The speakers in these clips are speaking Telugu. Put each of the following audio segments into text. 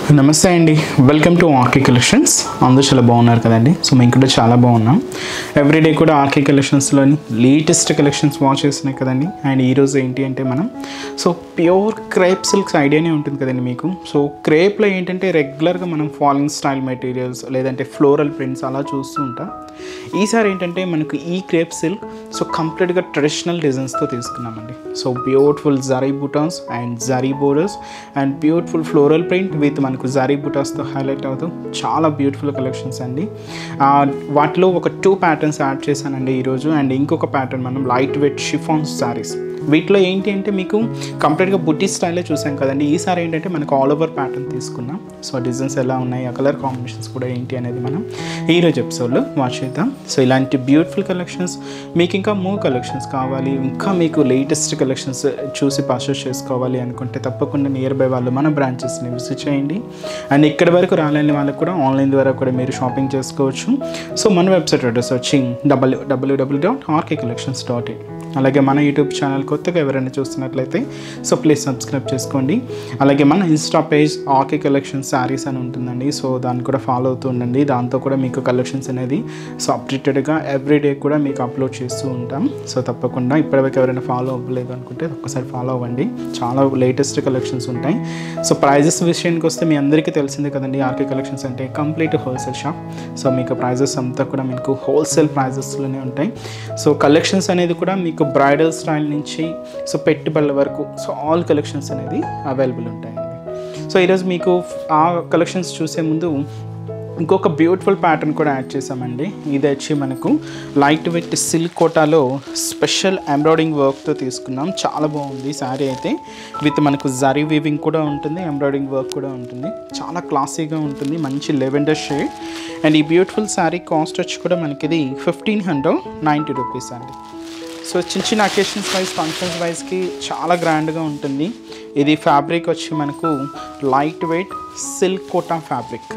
నమస్తే అండి వెల్కమ్ టు ఆర్కే కలెక్షన్స్ అందరూ చాలా బాగున్నారు కదండి సో మేము కూడా చాలా బాగున్నాం ఎవ్రీడే కూడా ఆర్కే కలెక్షన్స్లోని లేటెస్ట్ కలెక్షన్స్ వాచ్ చేస్తున్నాయి కదండి అండ్ ఈరోజు ఏంటి అంటే మనం సో ప్యూర్ క్రేప్ సిల్క్స్ ఐడియానే ఉంటుంది కదండి మీకు సో క్రేప్లో ఏంటంటే రెగ్యులర్గా మనం ఫాలింగ్ స్టైల్ మెటీరియల్స్ లేదంటే ఫ్లోరల్ ప్రింట్స్ అలా చూస్తూ ఉంటాం ఈసారి ఏంటంటే మనకు ఈ క్రేప్ సిల్క్ సో కంప్లీట్గా ట్రెడిషనల్ డిజైన్స్తో తీసుకున్నామండి సో బ్యూటిఫుల్ జరీ బుటాన్స్ and zari borders and beautiful floral print with మనకు జరీ బుటాస్తో హైలైట్ అవుతూ చాలా బ్యూటిఫుల్ కలెక్షన్స్ అండి ఆ, వాటిలో ఒక టూ ప్యాటర్న్స్ యాడ్ చేశానండి ఈరోజు అండ్ ఇంకొక ప్యాటర్న్ మనం లైట్ వెయిట్ షిఫాన్స్ శారీస్ వీటిలో ఏంటి అంటే మీకు కంప్లీట్గా బుట్టి స్టైలే చూసాం కదండి ఈసారి ఏంటంటే మనకు ఆల్ ఓవర్ ప్యాటర్న్ తీసుకున్నాం సో డిజైన్స్ ఎలా ఉన్నాయి ఆ కలర్ కాంబినేషన్స్ కూడా ఏంటి అనేది మనం ఈరోజు ఎపిసోడ్లో వాచ్ చేద్దాం సో ఇలాంటి బ్యూటిఫుల్ కలెక్షన్స్ మీకు ఇంకా మూవ్ కలెక్షన్స్ కావాలి ఇంకా మీకు లేటెస్ట్ కలెక్షన్స్ చూసి పర్చేస్ చేసుకోవాలి అనుకుంటే తప్పకుండా నియర్ బై వాళ్ళు మన బ్రాంచెస్ని విజిట్ చేయండి అండ్ ఇక్కడి వరకు రాలేని వాళ్ళకి కూడా ఆన్లైన్ ద్వారా కూడా మీరు షాపింగ్ చేసుకోవచ్చు సో మన వెబ్సైట్ అడ్రస్ వచ్చి W W W W dot RK collections dot in అలాగే మన యూట్యూబ్ ఛానల్ కొత్తగా ఎవరైనా చూస్తున్నట్లయితే సో ప్లీజ్ సబ్స్క్రైబ్ చేసుకోండి అలాగే మన insta page RK collection saris అని ఉంటుందండి సో దాన్ని కూడా ఫాలో అవుతూ ఉండండి దాంతో కూడా మీకు కలెక్షన్స్ అనేది సో అప్డేటెడ్గా ఎవ్రీడే కూడా మీకు అప్లోడ్ చేస్తూ ఉంటాం సో తప్పకుండా ఇప్పటివరకు ఎవరైనా ఫాలో అవ్వలేదు అనుకుంటే ఒక్కసారి ఫాలో అవ్వండి చాలా లేటెస్ట్ కలెక్షన్స్ ఉంటాయి సో ప్రైజెస్ విషయానికి వస్తే మీ అందరికీ తెలిసిందే కదండి ఆర్కే కలెక్షన్స్ అంటే కంప్లీట్ హోల్సేల్ షాప్ సో మీకు ప్రైజెస్ అంతా కూడా మీకు హోల్సేల్ ప్రైజెస్లోనే ఉంటాయి సో కలెక్షన్స్ అనేది కూడా మీకు బ్రైడల్ స్టైల్ నుంచి సో పెట్టుబడుల వరకు సో ఆల్ కలెక్షన్స్ అనేది అవైలబుల్ ఉంటాయండి సో ఈరోజు మీకు ఆ కలెక్షన్స్ చూసే ముందు ఇంకొక బ్యూటిఫుల్ ప్యాటర్న్ కూడా యాడ్ చేసామండి ఇది వచ్చి మనకు లైట్ వెయిట్ సిల్క్ కోటాలో స్పెషల్ ఎంబ్రాయిడింగ్ వర్క్తో తీసుకున్నాం చాలా బాగుంది శారీ అయితే విత్ మనకు జరీ వీవింగ్ కూడా ఉంటుంది ఎంబ్రాయిడింగ్ వర్క్ కూడా ఉంటుంది చాలా క్లాసీగా ఉంటుంది మంచి లెవెండర్ షేడ్ అండ్ ఈ బ్యూటిఫుల్ శారీ కాస్ట్ వచ్చి కూడా మనకి ఇది ఫిఫ్టీన్ హండ్రెడ్ నైంటీ రూపీస్ అండి సో చిన్న చిన్న అకేషన్స్ వైజ్ ఫంక్షన్స్ వైజ్కి చాలా గ్రాండ్గా ఉంటుంది ఇది ఫ్యాబ్రిక్ వచ్చి మనకు light weight silk Kota fabric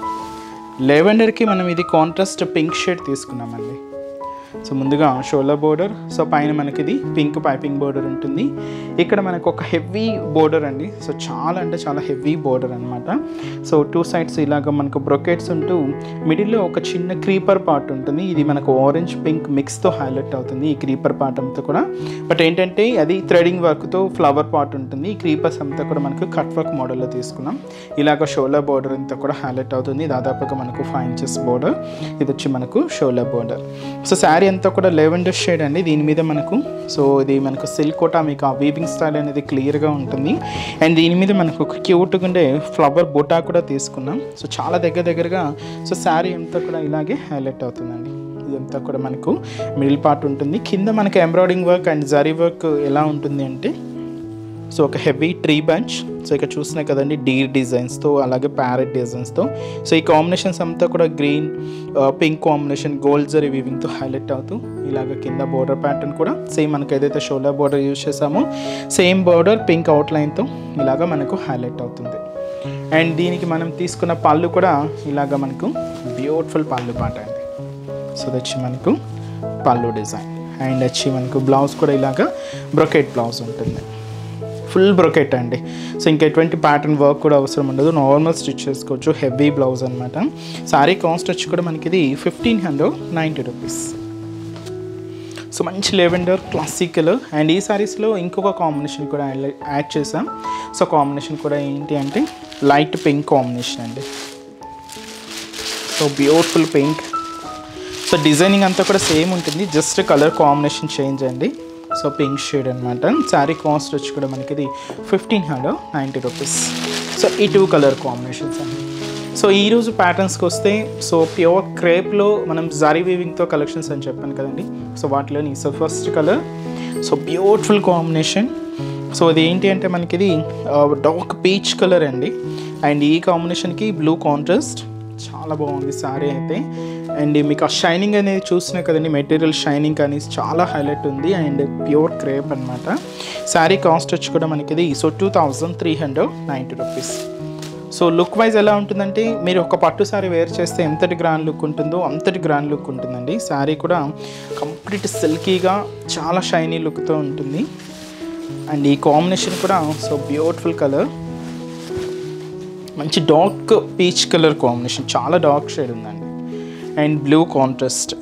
లెవెండర్కి మనం ఇది కాంట్రాస్ట్ పింక్ షేడ్ తీసుకున్నామండి సో ముందుగా షోల్డర్ బోర్డర్ సో పైన మనకి ఇది పింక్ పైపింగ్ బోర్డర్ ఉంటుంది ఇక్కడ మనకు ఒక హెవీ బోర్డర్ అండి సో చాలా అంటే చాలా హెవీ బోర్డర్ అనమాట సో టూ సైడ్స్ ఇలాగ మనకు బ్రొకెట్స్ ఉంటూ మిడిల్లో ఒక చిన్న క్రీపర్ పార్ట్ ఉంటుంది ఇది మనకు ఆరెంజ్ పింక్ మిక్స్తో హైలైట్ అవుతుంది ఈ క్రీపర్ పార్ట్ అంతా కూడా బట్ ఏంటంటే అది థ్రెడింగ్ వర్క్తో ఫ్లవర్ పార్ట్ ఉంటుంది ఈ క్రీపర్స్ అంతా కూడా మనకు కట్ వర్క్ మోడల్లో తీసుకున్నాం ఇలాగ షోల్డర్ బోర్డర్ అంతా కూడా హైలైట్ అవుతుంది దాదాపుగా మనకు ఫైవ్ ఇంచెస్ బోర్డర్ ఇది వచ్చి మనకు షోల్డర్ బోర్డర్ సో శారీ అంతా కూడా లెవెండర్ షేడ్ అండి దీని మీద మనకు సో ఇది మనకు సిల్క్ కోటా మీకు ఆ వీవింగ్ స్టైల్ అనేది క్లియర్గా ఉంటుంది అండ్ దీని మీద మనకు ఒక క్యూట్గా ఉండే ఫ్లవర్ బొటా కూడా తీసుకున్నాం సో చాలా దగ్గర దగ్గరగా సో శారీ అంతా కూడా ఇలాగే హైలైట్ అవుతుందండి ఇదంతా కూడా మనకు మిడిల్ పార్ట్ ఉంటుంది కింద మనకి embroidering work and zari work ఎలా ఉంటుంది అంటే సో ఒక హెవీ ట్రీ బంచ్ సో ఇక్కడ చూసినా కదండి డీర్ డిజైన్స్తో అలాగే ప్యారెట్ డిజైన్స్తో సో ఈ కాంబినేషన్స్ అంతా కూడా green pink combination gold zari వీవింగ్తో హైలైట్ అవుతూ ఇలాగ కింద బోర్డర్ ప్యాటర్న్ కూడా సేమ్ మనకి ఏదైతే షోల్డర్ బోర్డర్ యూజ్ చేసామో సేమ్ బోర్డర్ పింక్ అవుట్లైన్తో ఇలాగ మనకు హైలైట్ అవుతుంది అండ్ దీనికి మనం తీసుకున్న పళ్ళు కూడా ఇలాగ మనకు బ్యూటిఫుల్ పళ్ళు పాట అండి సో ఇది వచ్చి మనకు పళ్ళు డిజైన్ అండ్ వచ్చి మనకు బ్లౌజ్ కూడా ఇలాగ బ్రొకెట్ బ్లౌజ్ ఉంటుంది ఫుల్ బ్రొకెట్ అండి సో ఇంకా ఎటువంటి ప్యాటర్న్ వర్క్ కూడా అవసరం ఉండదు నార్మల్ స్టిచ్ చేసుకోవచ్చు హెవీ బ్లౌజ్ అనమాట సారీ కాస్ట్ వచ్చి కూడా మనకి ఇది fifteen hundred ninety rupees so మంచి లెవెండర్ క్లాసిక్ కలర్ అండ్ ఈ సారీస్లో ఇంకొక కాంబినేషన్ కూడా యాడ్- యాడ్ చేసాం సో కాంబినేషన్ కూడా ఏంటి అంటే లైట్ పింక్ కాంబినేషన్ అండి so beautiful pink so designing అంతా కూడా సేమ్ ఉంటుంది జస్ట్ కలర్ కాంబినేషన్ చేంజ్ అండి సో పింక్ షేడ్ అనమాట శారీ కాస్ట్ వచ్చి కూడా మనకి ఇది fifteen hundred ninety rupees so ఈ టూ కలర్ కాంబినేషన్స్ అండి సో ఈరోజు ప్యాటర్న్స్కి వస్తే సో ప్యూర్ క్రేప్లో మనం జారీ వీవింగ్తో కలెక్షన్స్ అని చెప్పాను కదండి సో వాటిలోని so first colour so beautiful combination so అది ఏంటి అంటే మనకి ఇది డార్క్ పీచ్ కలర్ అండి అండ్ ఈ కాంబినేషన్కి బ్లూ కాంట్రాస్ట్ చాలా బాగుంది సారీ అయితే అండ్ మీకు ఆ షైనింగ్ అనేది చూసినా కదండి మెటీరియల్ షైనింగ్ కానీ చాలా హైలైట్ ఉంది అండ్ ప్యూర్ క్రేప్ అనమాట శారీ కాస్ట్ వచ్చి కూడా మనకి ఇది so two thousand three hundred ninety rupees so look wise ఎలా ఉంటుందంటే మీరు ఒక పట్టు శారీ వేర్ చేస్తే ఎంతటి గ్రాండ్ లుక్ ఉంటుందో అంతటి గ్రాండ్ లుక్ ఉంటుందండి శారీ కూడా కంప్లీట్ సిల్కీగా చాలా షైనీ లుక్తో ఉంటుంది అండ్ ఈ కాంబినేషన్ కూడా సో బ్యూటిఫుల్ కలర్ మంచి డార్క్ పీచ్ కలర్ కాంబినేషన్ చాలా డార్క్ షేడ్ ఉందండి అండ్ బ్లూ కాంట్రాస్ట్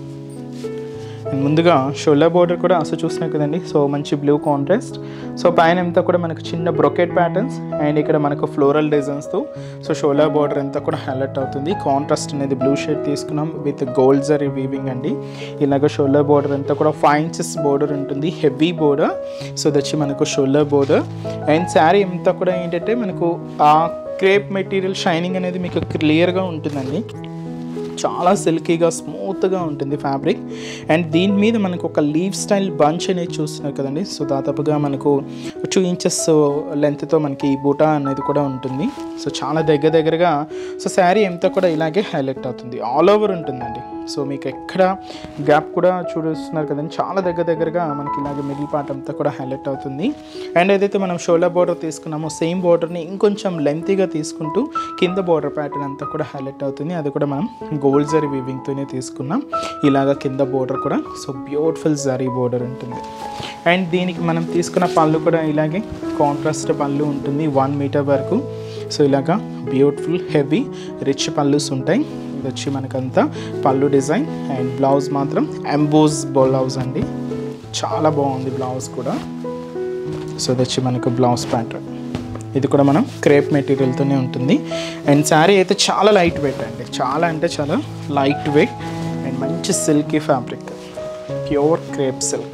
అండ్ ముందుగా షోల్డర్ బోర్డర్ కూడా అసలు చూసినాయి కదండి సో మంచి బ్లూ కాంట్రాస్ట్ సో పైన అంతా కూడా మనకు చిన్న బ్రొకెట్ ప్యాటర్న్స్ అండ్ ఇక్కడ మనకు ఫ్లోరల్ డిజైన్స్తో సో షోల్డర్ బోర్డర్ అంతా కూడా హైలైట్ అవుతుంది కాంట్రాస్ట్ అనేది బ్లూ షేడ్ తీసుకున్నాం విత్ గోల్డ్ జరీ వీవింగ్ అండి ఇలాగ షోల్డర్ బోర్డర్ అంతా కూడా ఫైవ్ ఇంచెస్ బోర్డర్ ఉంటుంది హెవీ బోర్డర్ సో దచ్చి మనకు షోల్డర్ బోర్డర్ అండ్ శారీ అంతా కూడా ఏంటంటే మనకు ఆ క్రేప్ మెటీరియల్ షైనింగ్ అనేది మీకు క్లియర్గా ఉంటుందండి చాలా సిల్కీగా స్మూత్గా ఉంటుంది ఫ్యాబ్రిక్ అండ్ దీని మీద మనకు ఒక లీవ్ స్టైల్ బంచ్ అనేది చూస్తున్నారు కదండి సో దాదాపుగా మనకు టూ ఇంచెస్ లెంత్తో మనకి ఈ బూటా అనేది కూడా ఉంటుంది సో చాలా దగ్గర దగ్గరగా సో శారీ అంతా కూడా ఇలాగే హైలైట్ అవుతుంది ఆల్ ఓవర్ ఉంటుందండి సో మీకు ఎక్కడ గ్యాప్ కూడా చూపిస్తున్నారు కదండి చాలా దగ్గర దగ్గరగా మనకి ఇలాగే మిడిల్ పార్ట్ అంతా కూడా హైలైట్ అవుతుంది అండ్ ఏదైతే మనం షోల్డర్ బోర్డర్ తీసుకున్నామో సేమ్ బోర్డర్ని ఇంకొంచెం లెంతీగా తీసుకుంటూ కింద బోర్డర్ ప్యాటర్న్ అంతా కూడా హైలైట్ అవుతుంది అది కూడా మనం గోల్డ్ జరీ వీవింగ్తోనే తీసుకున్నాం ఇలాగ కింద బోర్డర్ కూడా సో బ్యూటిఫుల్ జరీ బోర్డర్ ఉంటుంది అండ్ దీనికి మనం తీసుకున్న పళ్ళు కూడా ఇలాగే కాంట్రాస్ట్ పళ్ళు ఉంటుంది వన్ మీటర్ వరకు సో ఇలాగా బ్యూటిఫుల్ హెవీ రిచ్ పళ్ళుస్ ఉంటాయి ఇది వచ్చి మనకంతా పళ్ళు డిజైన్ అండ్ బ్లౌజ్ మాత్రం ఎంబోజ్ బ్లౌజ్ అండి చాలా బాగుంది బ్లౌజ్ కూడా సో ఇది వచ్చి మనకు బ్లౌజ్ ప్యాటర్న్ ఇది కూడా మనం క్రేప్ మెటీరియల్తోనే ఉంటుంది అండ్ శారీ అయితే చాలా లైట్ వెయిట్ అండి చాలా అంటే చాలా లైట్ వెయిట్ అండ్ మంచి silky fabric pure crepe silk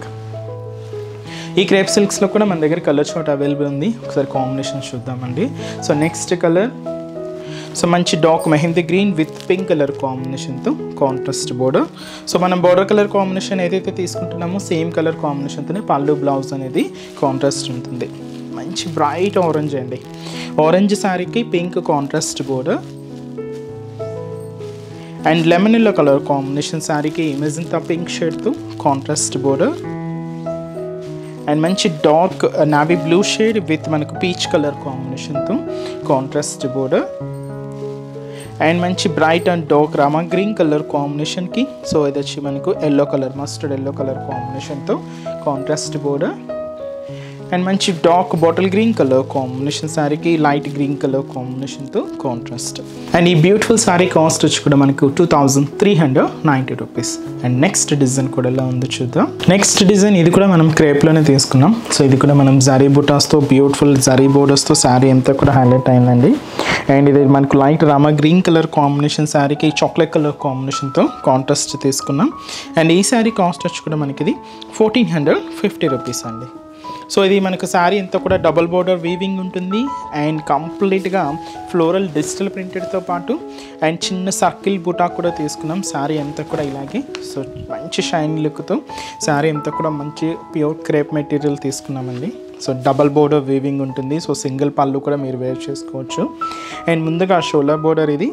ఈ క్రేప్ సిల్క్స్లో కూడా మన దగ్గర కలర్ షాట్ అవైలబుల్ ఉంది ఒకసారి కాంబినేషన్ చూద్దామండి సో నెక్స్ట్ కలర్ సో మంచి dark mehndi green with pink colour కాంబినేషన్తో కాంట్రాస్ట్ బోర్డర్ సో మనం బోర్డర్ కలర్ కాంబినేషన్ ఏదైతే తీసుకుంటున్నామో సేమ్ కలర్ కాంబినేషన్తోనే పళ్ళు బ్లౌజ్ అనేది కాంట్రాస్ట్ ఉంటుంది మంచి బ్రైట్ ఆరెంజ్ అండి ఆరెంజ్ శారీకి pink contrast border and lemon yellow colour combination శారీకి మెజంతా పింక్ షేడ్తో కాంట్రాస్ట్ బోర్డర్ అండ్ మంచి dark navy blue shade with మనకు పీచ్ కలర్ కాంబినేషన్తో కాంట్రాస్ట్ బోర్డర్ అండ్ మంచి bright and dark Rama green colour కాంబినేషన్కి సో ఇది వచ్చి మనకు yellow colour mustard yellow colour కాంబినేషన్తో కాంట్రాస్ట్ బోర్డర్ అండ్ మంచి dark bottle green colour combination శారీకి లైట్ గ్రీన్ కలర్ కాంబినేషన్తో కాంట్రాస్ట్ అండ్ ఈ బ్యూటిఫుల్ శారీ కాస్ట్ వచ్చి కూడా మనకు two thousand three hundred ninety rupees and next design కూడా ఎలా ఉందో చూద్దాం నెక్స్ట్ డిజైన్ ఇది కూడా మనం క్రేప్లోనే తీసుకున్నాం సో ఇది కూడా మనం జరీ బుటాస్తో బ్యూటిఫుల్ జరీ బోర్డర్స్తో శారీ అంతా కూడా హైలైట్ అయిందండి అండ్ ఇది మనకు light Rama green colour combination శారీకి చాక్లెట్ కలర్ కాంబినేషన్తో కాంట్రాస్ట్ తీసుకున్నాం అండ్ ఈ శారీ కాస్ట్ వచ్చి కూడా మనకి ఇది ఫోర్టీన్ హండ్రెడ్ ఫిఫ్టీ రూపీస్ అండి సో ఇది మనకు శారీ అంతా కూడా డబుల్ బోర్డర్ వీవింగ్ ఉంటుంది అండ్ కంప్లీట్గా ఫ్లోరల్ డిజిటల్ ప్రింటెడ్తో పాటు అండ్ చిన్న సర్కిల్ బుటా కూడా తీసుకున్నాం శారీ అంతా కూడా ఇలాగే సో మంచి షైన్ లుక్తో శారీ అంతా కూడా మంచి ప్యూర్ క్రేప్ మెటీరియల్ తీసుకున్నామండి సో డబల్ బోర్డర్ వీవింగ్ ఉంటుంది సో సింగిల్ పళ్ళు కూడా మీరు వేర్ చేసుకోవచ్చు అండ్ ముందుగా షోల్డర్ బోర్డర్ ఇది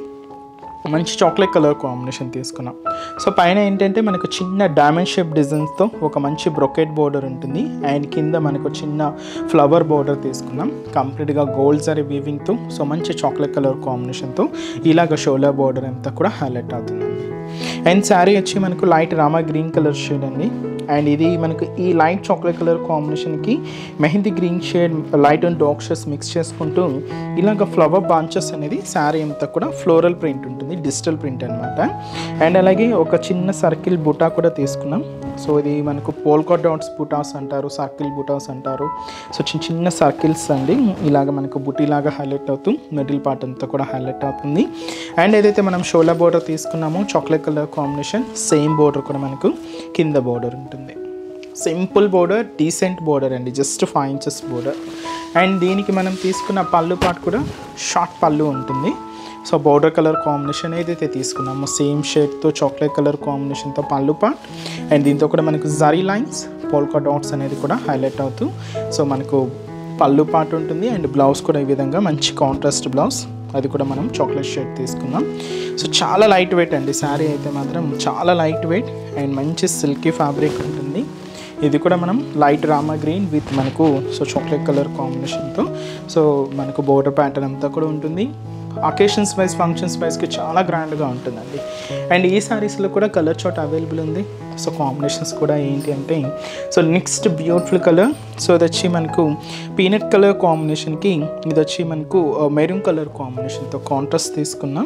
మంచి చాక్లెట్ కలర్ కాంబినేషన్ తీసుకున్నాం సో పైన ఏంటంటే మనకు చిన్న డైమండ్ షేప్ డిజైన్స్తో ఒక మంచి బ్రొకెట్ బోర్డర్ ఉంటుంది అండ్ కింద మనకు చిన్న ఫ్లవర్ బోర్డర్ తీసుకున్నాం కంప్లీట్గా గోల్డ్ జరీ వీవింగ్తో సో మంచి చాక్లెట్ కలర్ కాంబినేషన్తో ఇలాగ షోలర్ బోర్డర్ అంతా కూడా హైలైట్ అవుతుందండి అండ్ శారీ వచ్చి మనకు light Rama green colour shade అండి అండ్ ఇది మనకు ఈ లైట్ చాక్లెట్ కలర్ కాంబినేషన్కి mehndi green shade light and dark shades mix చేసుకుంటూ ఇలాగ ఫ్లవర్ బాంచెస్ అనేది శారీ అంతా కూడా ఫ్లోరల్ ప్రింట్ ఉంటుంది డిజిటల్ ప్రింట్ అనమాట అండ్ అలాగే ఒక చిన్న సర్కిల్ బుటా కూడా తీసుకున్నాం సో ఇది మనకు పోల్కా డాట్స్ బుటాస్ అంటారు సర్కిల్ బుటాస్ అంటారు సో చిన్న చిన్న సర్కిల్స్ అండి ఇలాగ మనకు బుటీలాగా హైలైట్ అవుతూ మిడిల్ పార్ట్ అంతా కూడా హైలైట్ అవుతుంది అండ్ ఏదైతే మనం షోలా బోర్డర్ తీసుకున్నామో chocolate colour combination same border కూడా మనకు కింద బోర్డర్ ఉంటుంది సింపుల్ బోర్డర్ డీసెంట్ బోర్డర్ అండి just five inches border and దీనికి మనం తీసుకున్న పళ్ళు పార్ట్ కూడా షార్ట్ పళ్ళు ఉంటుంది సో బోర్డర్ కలర్ కాంబినేషన్ ఏదైతే తీసుకున్నామో సేమ్ షేడ్తో చాక్లెట్ కలర్ కాంబినేషన్తో పళ్ళు పార్ట్ అండ్ దీంతో కూడా మనకు జరీ లైన్స్ పోల్కా డాట్స్ అనేది కూడా హైలైట్ అవుతూ సో మనకు పళ్ళు పార్ట్ ఉంటుంది అండ్ బ్లౌజ్ కూడా ఈ విధంగా మంచి కాంట్రాస్ట్ బ్లౌజ్ అది కూడా మనం చాక్లెట్ షేడ్ తీసుకున్నాం సో చాలా లైట్ వెయిట్ అండి శారీ అయితే మాత్రం చాలా లైట్ వెయిట్ అండ్ మంచి సిల్కీ ఫ్యాబ్రిక్ ఉంటుంది ఇది కూడా మనం లైట్ రామా గ్రీన్ విత్ మనకు సో చాక్లెట్ కలర్ కాంబినేషన్తో సో మనకు బోర్డర్ ప్యాటర్న్ అంతా కూడా ఉంటుంది అకేషన్స్ వైజ్ ఫంక్షన్స్ వైజ్కి చాలా గ్రాండ్గా ఉంటుందండి అండ్ ఈ శారీస్లో కూడా కలర్ చోట అవైలబుల్ ఉంది సో కాంబినేషన్స్ కూడా ఏంటి అంటే so next beautiful colour so ఇది వచ్చి మనకు పీనట్ కలర్ కాంబినేషన్కి ఇది వచ్చి మనకు మెరూన్ కలర్ కాంబినేషన్తో కాంట్రాస్ట్ తీసుకున్నాం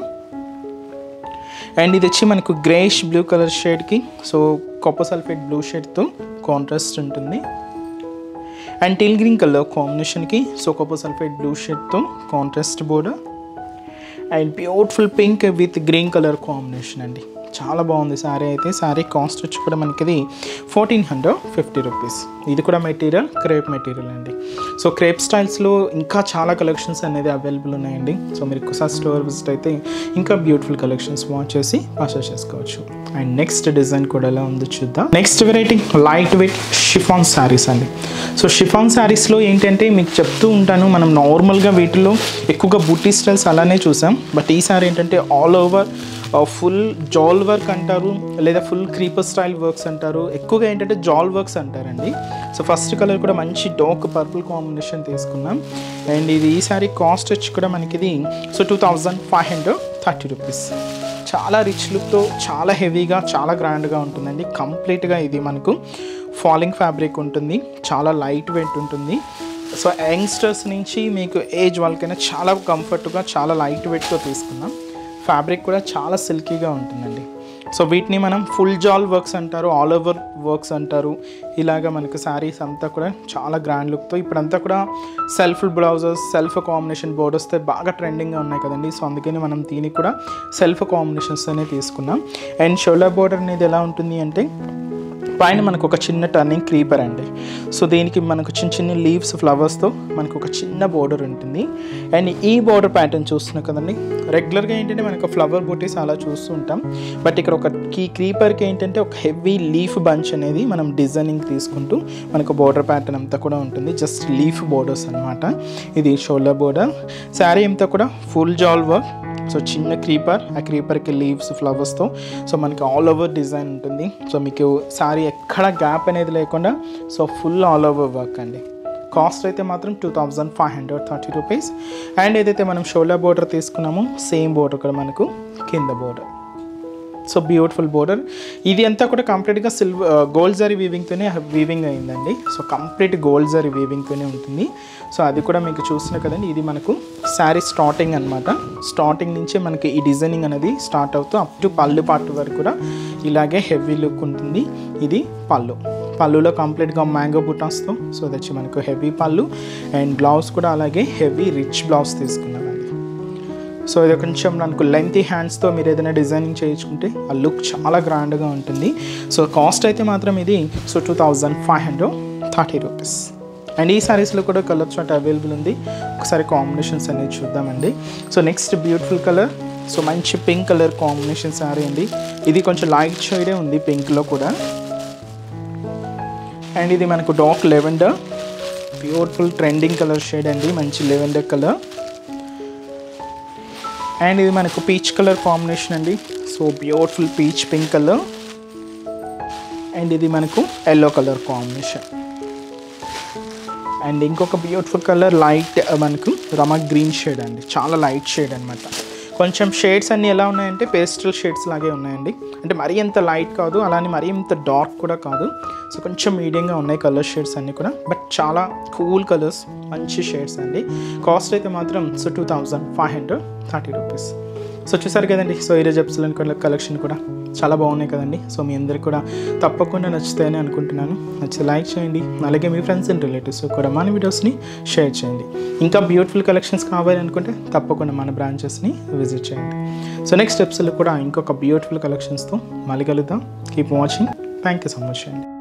అండ్ ఇది వచ్చి మనకు గ్రేష్ బ్లూ కలర్ షేడ్కి సో కాపర్ సల్ఫేట్ బ్లూ షేడ్తో కాంట్రాస్ట్ ఉంటుంది అండ్ టిల్ గ్రీన్ కలర్ కాంబినేషన్కి సో కాపర్ సల్ఫేట్ బ్లూ షేడ్తో contrast border and beautiful pink with green colour combination అండి చాలా బాగుంది సారీ అయితే సారీ కాస్ట్ వచ్చి కూడా మనకి ఇది ఫోర్టీన్ హండ్రెడ్ ఫిఫ్టీ రూపీస్ ఇది కూడా మెటీరియల్ క్రేప్ మెటీరియల్ అండి సో క్రేప్ స్టైల్స్లో ఇంకా చాలా కలెక్షన్స్ అనేది అవైలబుల్ ఉన్నాయండి సో మీరు ఒకసారి స్టోర్ విజిట్ అయితే ఇంకా బ్యూటిఫుల్ కలెక్షన్స్ వాచ్ చేసి పర్చేస్ చేసుకోవచ్చు అండ్ నెక్స్ట్ డిజైన్ కూడా ఎలా ఉంది చూద్దాం next variety light weight chiffon saris అండి సో షిఫాన్ శారీస్లో ఏంటంటే మీకు చెప్తూ ఉంటాను మనం నార్మల్గా వీటిలో ఎక్కువగా బూటీ స్టైల్స్ అలానే చూసాం బట్ ఈ సారీ ఏంటంటే ఆల్ ఓవర్ ఫుల్ జాల్ వర్క్ అంటారు లేదా ఫుల్ క్రీపర్ స్టైల్ వర్క్స్ అంటారు ఎక్కువగా ఏంటంటే జాల్ వర్క్స్ అంటారండి సో ఫస్ట్ కలర్ కూడా మంచి డార్క్ పర్పుల్ కాంబినేషన్ తీసుకున్నాం అండ్ ఇది ఈ సారీ కాస్ట్ వచ్చి కూడా మనకి ఇది so two thousand five hundred thirty rupees చాలా రిచ్ లుక్తో చాలా హెవీగా చాలా గ్రాండ్గా ఉంటుందండి కంప్లీట్గా ఇది మనకు ఫాలింగ్ ఫ్యాబ్రిక్ ఉంటుంది చాలా లైట్ వెయిట్ ఉంటుంది సో యంగ్స్టర్స్ నుంచి మీకు ఏజ్ వాళ్ళకైనా చాలా కంఫర్ట్గా చాలా లైట్ వెయిట్తో తీసుకున్నాం ఫ్యాబ్రిక్ కూడా చాలా సిల్కీగా ఉంటుందండి సో వీటిని మనం ఫుల్ జాల్ వర్క్స్ అంటారు ఆల్ ఓవర్ వర్క్స్ అంటారు ఇలాగ మనకు శారీస్ అంతా కూడా చాలా గ్రాండ్ లుక్తో ఇప్పుడంతా కూడా సెల్ఫ్ బ్లౌజెస్ సెల్ఫ్ కాంబినేషన్ బోర్డర్స్తో బాగా ట్రెండింగ్గా ఉన్నాయి కదండి సో అందుకని మనం దీనికి కూడా సెల్ఫ్ కాంబినేషన్స్తోనే తీసుకున్నాం అండ్ షోల్డర్ బోర్డర్ అనేది ఎలా ఉంటుంది అంటే పైన మనకు ఒక చిన్న టర్నింగ్ క్రీపర్ అండి సో దీనికి మనకు చిన్న చిన్న లీవ్స్ ఫ్లవర్స్తో మనకు ఒక చిన్న బోర్డర్ ఉంటుంది అండ్ ఈ బోర్డర్ ప్యాటర్న్ చూస్తున్నాం కదండి రెగ్యులర్గా ఏంటంటే మనకు ఫ్లవర్ బూటీస్ అలా చూస్తూ ఉంటాం బట్ ఇక్కడ ఒక కీ క్రీపర్కి ఏంటంటే ఒక హెవీ లీఫ్ బంచ్ అనేది మనం డిజైనింగ్ తీసుకుంటూ మనకు బోర్డర్ ప్యాటర్న్ అంతా కూడా ఉంటుంది జస్ట్ లీఫ్ బోర్డర్స్ అనమాట ఇది షోల్డర్ బోర్డర్ శారీ అంతా కూడా ఫుల్ జాల్ వర్క్ సో చిన్న క్రీపర్ ఆ క్రీపర్కి లీవ్స్ ఫ్లవర్స్తో సో మనకి ఆల్ ఓవర్ డిజైన్ ఉంటుంది సో మీకు సారీ ఎక్కడ గ్యాప్ అనేది లేకుండా so full all over work అండి కాస్ట్ అయితే మాత్రం two thousand five hundred thirty rupees and ఏదైతే మనం షోల్డర్ బోర్డర్ తీసుకున్నామో సేమ్ బోర్డర్ కూడా మనకు కింద బోర్డర్ సో బ్యూటిఫుల్ బోర్డర్ ఇది అంతా కూడా కంప్లీట్గా సిల్వర్ గోల్డ్ జరీ వీవింగ్తోనే వీవింగ్ అయిందండి సో కంప్లీట్ గోల్డ్ జరీ వీవింగ్తోనే ఉంటుంది సో అది కూడా మీకు చూస్తున్నా కదండి ఇది మనకు శారీ స్టార్టింగ్ అనమాట స్టార్టింగ్ నుంచే మనకి ఈ డిజైనింగ్ అనేది స్టార్ట్ అవుతూ అప్ టు పళ్ళు పార్ట్ వరకు కూడా ఇలాగే హెవీ లుక్ ఉంటుంది ఇది పళ్ళు పళ్ళులో కంప్లీట్గా మ్యాంగో బుటాస్తో సో అది వచ్చి మనకు హెవీ పళ్ళు అండ్ బ్లౌజ్ కూడా అలాగే హెవీ రిచ్ బ్లౌజ్ తీసుకున్నామండి సో ఇది కొంచెం నాకు లెంతీ హ్యాండ్స్తో మీరు ఏదైనా డిజైనింగ్ చేయించుకుంటే ఆ లుక్ చాలా గ్రాండ్గా ఉంటుంది సో కాస్ట్ అయితే మాత్రం ఇది so two thousand five hundred thirty rupees and ఈ సారీస్లో కూడా కలర్ చాట్ అవైలబుల్ ఉంది ఒకసారి కాంబినేషన్స్ అనేది చూద్దామండి so next beautiful colour so మంచి పింక్ కలర్ కాంబినేషన్ సారీ అండి ఇది కొంచెం లైట్ షేడే ఉంది పింక్లో కూడా అండ్ ఇది మనకు dark lavender beautiful trending colour shade అండి మంచి లెవెండర్ కలర్ అండ్ ఇది మనకు పీచ్ కలర్ కాంబినేషన్ అండి so beautiful peach pink colour and ఇది మనకు ఎల్లో కలర్ కాంబినేషన్ అండ్ ఇంకొక బ్యూటిఫుల్ కలర్ లైట్ మనకు రమా గ్రీన్ షేడ్ అండి చాలా లైట్ షేడ్ అనమాట కొంచెం షేడ్స్ అన్నీ ఎలా ఉన్నాయంటే పేస్టల్ షేడ్స్ లాగే ఉన్నాయండి అంటే మరీ ఎంత లైట్ కాదు అలానే మరీ ఇంత డార్క్ కూడా కాదు సో కొంచెం మీడియంగా ఉన్నాయి కలర్ షేడ్స్ అన్నీ కూడా బట్ చాలా కూల్ కలర్స్ మంచి షేడ్స్ అండి కాస్ట్ అయితే మాత్రం so two thousand five hundred thirty rupees so చూసారు కదండి సో ఈరోజు ఎప్సిలన్ కలెక్షన్ కూడా చాలా బాగున్నాయి కదండి సో మీ అందరికి కూడా తప్పకుండా నచ్చుతాయని అనుకుంటున్నాను నచ్చితే లైక్ చేయండి అలాగే మీ ఫ్రెండ్స్ అండ్ రిలేటివ్స్ కూడా మన వీడియోస్ని షేర్ చేయండి ఇంకా బ్యూటిఫుల్ కలెక్షన్స్ కావాలి అనుకుంటే తప్పకుండా మన బ్రాంచెస్ని విజిట్ చేయండి సో నెక్స్ట్ స్టెప్స్లో కూడా ఇంకొక బ్యూటిఫుల్ కలెక్షన్స్తో మళ్ళీ కలుద్దాం keep watching thank you so much అండి